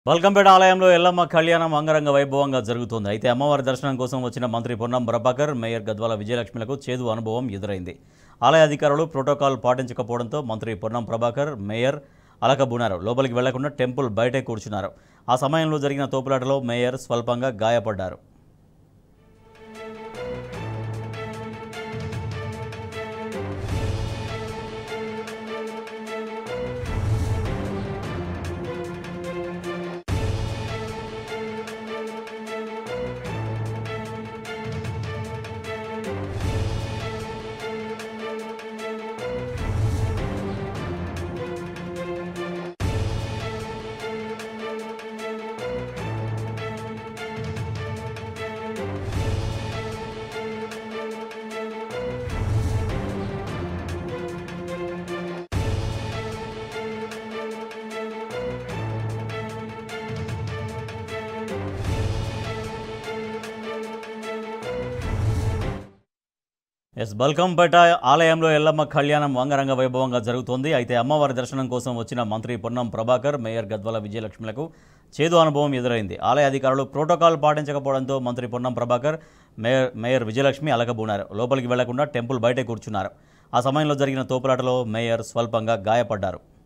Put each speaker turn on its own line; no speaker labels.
బల్కంపేట ఆలయంలో ఎల్లమ్మ కళ్యాణం అంగరంగ వైభవంగా జరుగుతోంది అయితే అమ్మవారి దర్శనం కోసం వచ్చిన మంత్రి పొన్నం ప్రభాకర్ మేయర్ గద్వాల విజయలక్ష్మిలకు చేదు అనుభవం ఎదురైంది ఆలయ అధికారులు ప్రోటోకాల్ పాటించకపోవడంతో మంత్రి పొన్నం ప్రభాకర్ మేయర్ అలకబూనారు లోపలికి వెళ్లకుండా టెంపుల్ బయటే కూర్చున్నారు ఆ సమయంలో జరిగిన తోపులాటలో మేయర్ స్వల్పంగా గాయపడ్డారు ఎస్ బల్కంపేట ఆలయంలో ఎల్లమ్మ కళ్యాణం అంగరంగ వైభవంగా జరుగుతోంది అయితే అమ్మవారి దర్శనం కోసం వచ్చిన మంత్రి పొన్నం ప్రభాకర్ మేయర్ గద్వాల విజయలక్ష్మిలకు చేదు అనుభవం ఎదురైంది ఆలయ అధికారులు ప్రోటోకాల్ పాటించకపోవడంతో మంత్రి పొన్నం ప్రభాకర్ మేయర్ మేయర్ విజయలక్ష్మి అలకబూనారు లోపలికి వెళ్లకుండా టెంపుల్ బయటే కూర్చున్నారు ఆ సమయంలో జరిగిన తోపులాటలో మేయర్ స్వల్పంగా గాయపడ్డారు